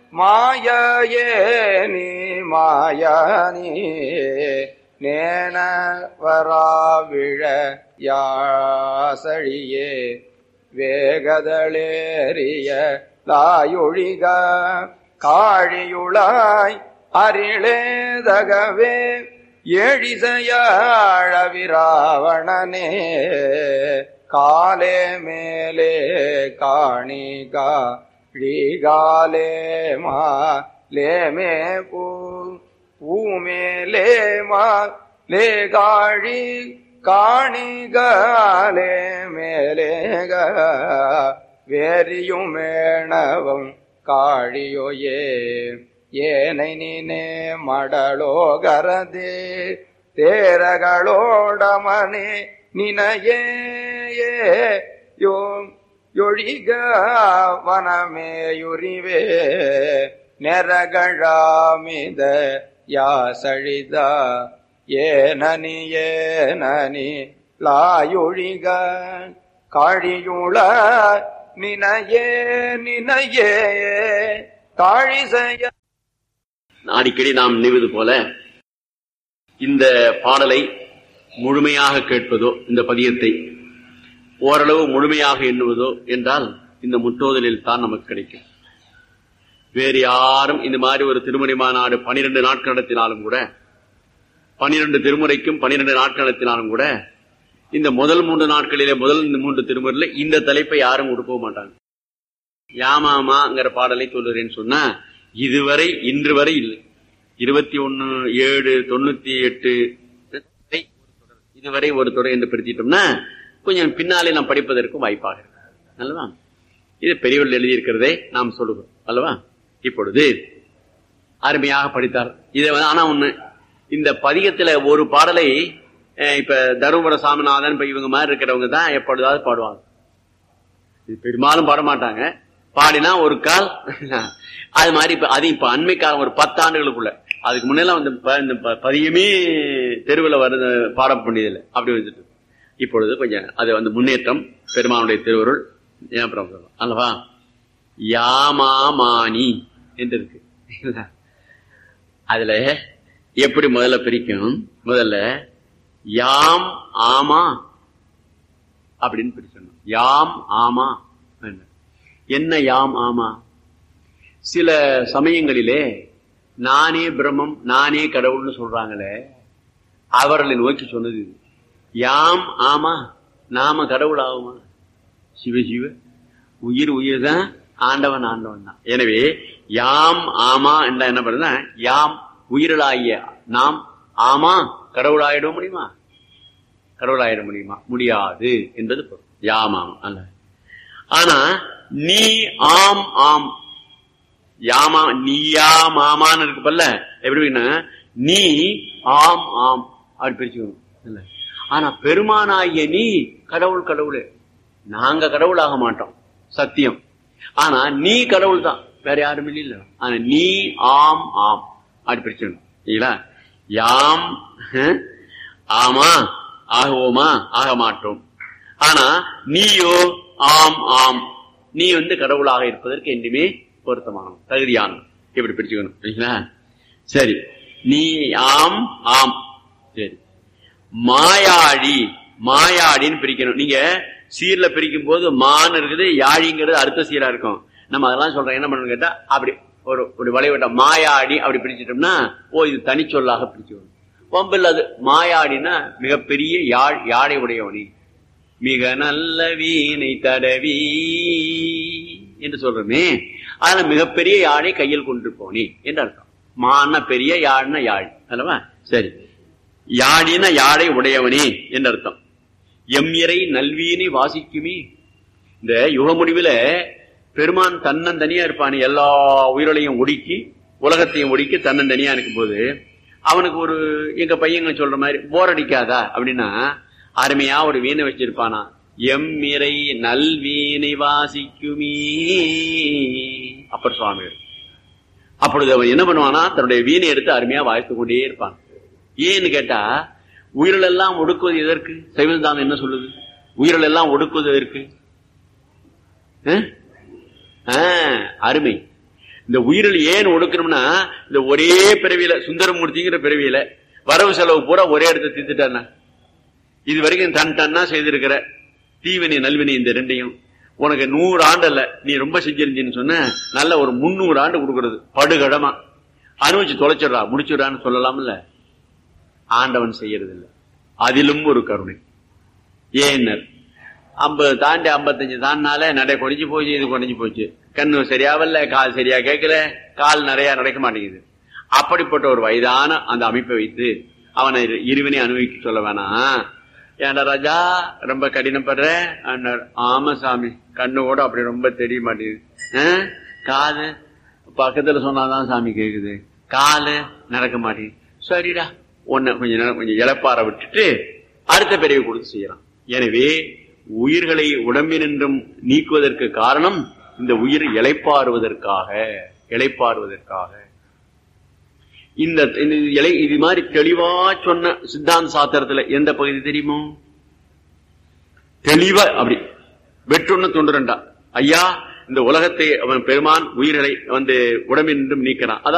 மாயே நீ மாயானி நேன வராவிழ யாசழியே வேகதளேறிய லாயொழிக காழியுளாய் அரிளேதகவே எழிசையாழவிராவணனே காலே மேலே காணிகா ழீகாலே மா லேமே பூ பூமேலே மா லே காழி காணிகாலே மேலேக வேரியும் மேணவம் காழியோயே ஏனை நீனே மடலோகரதே தேரகளோடமனே நினையே யோ யொழிக வனமேயுரிவே நெரகழாமித யாசழித ஏனனி ஏனனி லாயொழிக காழியுள நினையே நினையே தாழிசைய அடிக்கடி நாம் நினைவது போல இந்த பாடலை முழுமையாக கேட்பதோ இந்த பதியத்தை ஓரளவு முழுமையாக எண்ணுவதோ என்றால் இந்த முற்றோதலில் தான் நமக்கு கிடைக்கும் வேறு யாரும் இந்த மாதிரி ஒரு திருமணி மாநாடு பனிரெண்டு நாட்கள் நடத்தினாலும் கூட பனிரெண்டு திருமுறைக்கும் பனிரெண்டு நாட்கள் நடத்தினாலும் கூட இந்த முதல் மூன்று நாட்களிலே முதல் மூன்று திருமுறையில இந்த தலைப்பை யாரும் கொடுக்க மாட்டாங்க யாமாமாங்கிற பாடலை சொல்லுறேன்னு சொன்னா இதுவரை இன்று வரை இல்லை இருபத்தி ஒன்னு ஏழு தொண்ணூத்தி எட்டு இதுவரை ஒரு தொடர் என்று பிரித்திட்டோம்னா கொஞ்சம் பின்னாலே நாம் படிப்பதற்கு வாய்ப்பாக இருக்கு அல்லவா இது பெரியவர்கள் எழுதியிருக்கிறதை நாம் சொல்லுகிறோம் அல்லவா இப்பொழுது அருமையாக படித்தார் இதை வந்து ஆனா ஒண்ணு இந்த பதிகத்துல ஒரு பாடலை அஹ், இப்ப தருமபுர சாமிநாதன் இப்ப இவங்க மாதிரி இருக்கிறவங்க தான் எப்பொழுதாவது பாடுவாங்க இது பெரும்பாலும் பாட மாட்டாங்க பாடினா ஒரு கால் அது மாதிரி இப்ப அது இப்ப அண்மை காலம் ஒரு பத்தாண்டுகளுக்குள்ள அதுக்கு முன்னெல்லாம் வந்து ப- இந்த ப- பதியமே தெருவில் வருது பாட வேண்டியதில்லை அப்படி வந்துட்டு இப்பொழுது கொஞ்சம் அது வந்து முன்னேற்றம் பெருமானுடைய திருவருள் ஏன் பிரபலம் அல்லவா யாமாமானி என்று இருக்கு அதுல எப்படி முதல்ல பிரிக்கும் முதல்ல யாம் ஆமா அப்படின்னு பிரிச்சணும் யாம் ஆமா என்ன. என்ன யாம் ஆமா சில சமயங்களிலே நானே பிரம்மம் நானே கடவுள்னு சொல்றாங்களே அவர்களை நோக்கி சொன்னது இது யாம் ஆமா நாம கடவுள் ஆகுமா சிவ சிவ உயிர் உயிர் தான் ஆண்டவன் ஆண்டவன் தான் எனவே யாம் ஆமா என்ற என்ன பண்ணுறா யாம் உயிரலாகிய நாம் ஆமா கடவுளாயிட முடியுமா கடவுளாயிட முடியுமா முடியாது என்பது பொருள் யாம் ஆம் அல்ல ஆனா நீ ஆம் ஆம் யாமா நீயா மாமான்னு இருக்கு பல்ல எப்படின்னா நீ ஆம் ஆம் அப்படி பிரிச்சுக்கணும் இல்ல ஆனா பெருமானாகிய நீ கடவுள் கடவுளே நாங்க கடவுள் ஆக மாட்டோம் சத்தியம் ஆனா நீ கடவுள் தான் வேற யாரும் இல்ல ஆனா நீ ஆம் ஆம் அப்படி பிரிச்சுக்கணும் இல்லைங்களா யாம் ஹம், ஆமா ஆகுவோமா ஆக மாட்டோம் ஆனா நீயோ ஆம் ஆம் நீ வந்து கடவுளாக இருப்பதற்கு என்றுமே பொருத்தமானவன் தகுதியானவன் இப்படி பிரிச்சுக்கணும் சரிங்களா சரி நீ ஆம் ஆம் சரி மாயாடி மாயாடின்னு பிரிக்கணும் நீங்க சீர்ல பிரிக்கும் போது மான் இருக்குது யாழிங்கிறது அடுத்த சீரா இருக்கும் நம்ம அதெல்லாம் சொல்றோம் என்ன பண்ணணும் கேட்டா அப்படி ஒரு ஒரு வளைவட்ட மாயாடி அப்படி பிரிச்சிட்டோம்னா ஓ இது தனிச்சொல்லாக பிரிச்சுக்கணும் வம்பில் அது மாயாடினா மிகப்பெரிய யாழ் யாழை உடையவனி மிக நல்ல வீணை தடவி என்று சொல்றோமே அதுல மிகப்பெரிய யாழை கையில் கொண்டு போனி என்று அர்த்தம் மான பெரிய யாழ்னா யாழ் அல்லவா சரி யாழின யாழை உடையவனே என்று அர்த்தம் எம் இறை நல்வீனை வாசிக்குமே இந்த யுக முடிவுல பெருமான் தன்னந்தனியா இருப்பான் எல்லா உயிர்களையும் ஒடுக்கி உலகத்தையும் ஒடுக்கி தன்னந்தனியா இருக்கும்போது அவனுக்கு ஒரு எங்க பையங்க சொல்ற மாதிரி போர் அடிக்காதா அப்படின்னா அருமையா ஒரு வீணை வச்சிருப்பானா எம் இறை நல்வீனை வாசிக்குமே அப்பர் சுவாமிகள் அப்பொழுது அவன் என்ன பண்ணுவானா தன்னுடைய வீணை எடுத்து அருமையா வாய்த்து கொண்டே இருப்பான் ஏன்னு கேட்டா உயிர்கள் எல்லாம் ஒடுக்குவது எதற்கு சைவந்தாங்க என்ன சொல்லுது உயிர்கள் எல்லாம் ஒடுக்குவது எதற்கு அஹ்? ஆஹ், அருமை இந்த உயிரில் ஏன் ஒடுக்கணும்னா இந்த ஒரே பிறவியில சுந்தரமூர்த்திங்கிற பிறவியில வரவு செலவு பூரா ஒரே இடத்த தீர்த்துட்டானா இது வரைக்கும் தன் தன்னா செய்திருக்கிற தீவினை நல்வினை இந்த ரெண்டையும் உனக்கு நூறு ஆண்டு அல்ல நீ ரொம்ப செஞ்சிருந்தீன்னு சொன்ன நல்ல ஒரு முன்னூறு ஆண்டு கொடுக்கறது படுகடமா அனுபவிச்சு தொலைச்சிடுறா முடிச்சுடான்னு சொல்லலாம்ல ஆண்டவன் செய்யறது இல்ல அதிலும் ஒரு கருணை ஏன்னர் ஐம்பது தாண்டி ஐம்பத்தஞ்சு தாண்டினால நடை குறைஞ்சு போச்சு இது குறைஞ்சு போச்சு கண்ணு சரியாவல்ல கால் சரியா கேட்கல கால் நிறைய நடக்க மாட்டேங்குது அப்படிப்பட்ட ஒரு வயதான அந்த அமைப்பை வைத்து அவனை இருவினை அனுபவிக்க சொல்ல வேணாம் ஏன்டா ராஜா ரொம்ப கடினப்படுற அண்ணார், ஆமா சாமி கண்ணு கூட அப்படி ரொம்ப தெரிய மாட்டேங்குது ஆ? காது பக்கத்துல சொன்னாதான் சாமி கேக்குது காலு நடக்க மாட்டேங்குது சரிடா ஒன்னு கொஞ்ச நேரம் கொஞ்சம் இழப்பார விட்டுட்டு அடுத்த பிறகு கொடுத்து செய்யறான் எனவே உயிர்களை உடம்பினின்றும் நீக்குவதற்கு காரணம் இந்த உயிர் இளைப்பாறுவதற்காக இளைப்பாறுவதற்காக இந்த இந்த இலை இது மாதிரி தெளிவா சொன்ன சித்தாந்த சாத்திரத்துல எந்த பகுதி தெரியுமோ தெளிவா அப்படி வெற்றொன்னு தொண்டு ரெண்டா ஐயா இந்த உலகத்தை அவன் பெருமான் உயிர்களை வந்து உடம்பினின்றும் நீக்கிறான் அதாவது